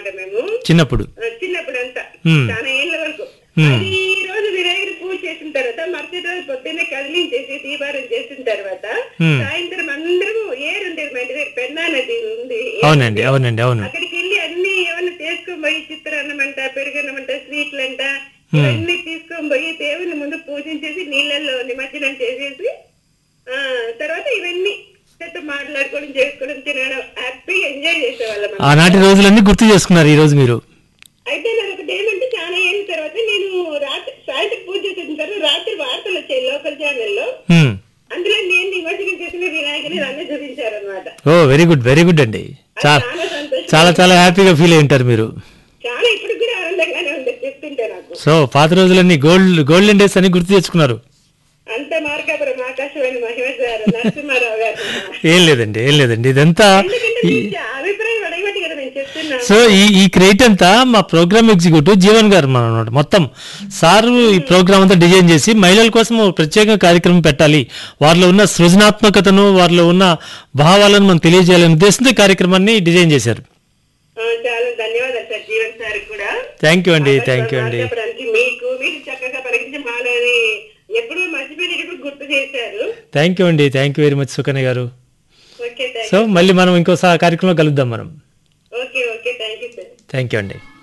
అనమాట మేము చిన్నప్పుడు ఆ, చిన్నప్పుడు అంతా Hmm. చాలా ఏళ్ళ వరకు Hmm. అది ఈ రోజు వినాయకుడి పూజ చేసిన తర్వాత మరుసటి రోజు పొద్దున్నే కదిలించేసి దీపారం చేసిన తర్వాత Hmm. సాయంత్రం అందరూ ఏరు ఉండేది మా ఇంటి దగ్గర పెన్నా నది ఉంది అవునండి అవునండి అవును అక్కడికి వెళ్ళి అన్ని ఏమన్నా తీసుకొని పోయి చిత్రాన్నం అంట పెరుగన్నం అంట స్వీట్లు అంట ఇవన్నీ తీసుకొని పోయి దేవుని ముందు పూజించేసి నీళ్ళల్లో నిమజ్జనం చేసేసి ఆ తర్వాత ఇవన్నీ చెత్త మాట్లాడుకోవడం చేసుకోవడం తినడం హ్యాపీగా ఎంజాయ్ చేసేవాళ్ళం ఆనాటి రోజులన్నీ గుర్తు చేసుకున్నారు ఈ రోజు మీరు అయితే నాకు ఒకటి ఏమంటే చాలా ఏళ్ళ తర్వాత నేను రాత్రి సాయంత్రం పూజ చేసిన తర్వాత రాత్రి వార్తలు వచ్చాయి లోకల్ ఛానల్లో హ్మ్. అందులో నేను నిమజ్జనం చేసిన వినాయకుని నన్ను చూపించారనమాట oh very good very good అండి చాలా చాలా సంతోషం చాలా చాలా హ్యాపీగా ఫీల్ అయి ఉంటారు మీరు చాలా ఇప్పుడు కూడా ఆనందంగానే ఉంది చెప్తుంటే నాకు సో పాత రోజులన్నీ గోల్డ్ గోల్డెన్ డేస్ అని గుర్తు తెచ్చుకున్నారు అంత మార్కాపురం ఆకాశవాణి మహిమ గారు నరసింహారావు గారు ఏం లేదండి ఏం లేదండి ఇదంతా ఎందుకంటే మీ అభిప్రాయం అడగబట్టి కదా నేను చెప్తున్నా సో ఈ ఈ క్రెడిట్ అంతా మా ప్రోగ్రామ్ ఎగ్జిక్యూటివ్ జీవన్ గారు అన్నమాట మొత్తం సార్ ఈ ప్రోగ్రామ్ అంతా డిజైన్ చేసి మహిళల కోసం ఒక ప్రత్యేక కార్యక్రమం పెట్టాలి వారిలో ఉన్న సృజనాత్మకతను వారిలో ఉన్న భావాలను మనం తెలియజేయాలనే ఉద్దేశంతో ఈ కార్యక్రమాన్ని డిజైన్ చేశారు ఆ, చాలా ధన్యవాదాలు సార్ జీవన్ సార్ కూడా థ్యాంక్ యూ అండి థ్యాంక్ యూ అండి మార్కాపురానికి మీకు మీరు చక్కగా పలికించి మాలని ఎప్పుడూ మర్చిపోయినప్పుడు గుర్తు చేశారు థ్యాంక్ యూ అండి thank you very much Sukanya గారు ఓకే థ్యాంక్ సో మళ్ళీ మనం ఇంకోసారి కార్యక్రమంలో కలుద్దాం మనం okay okay thank you sir thank you అండి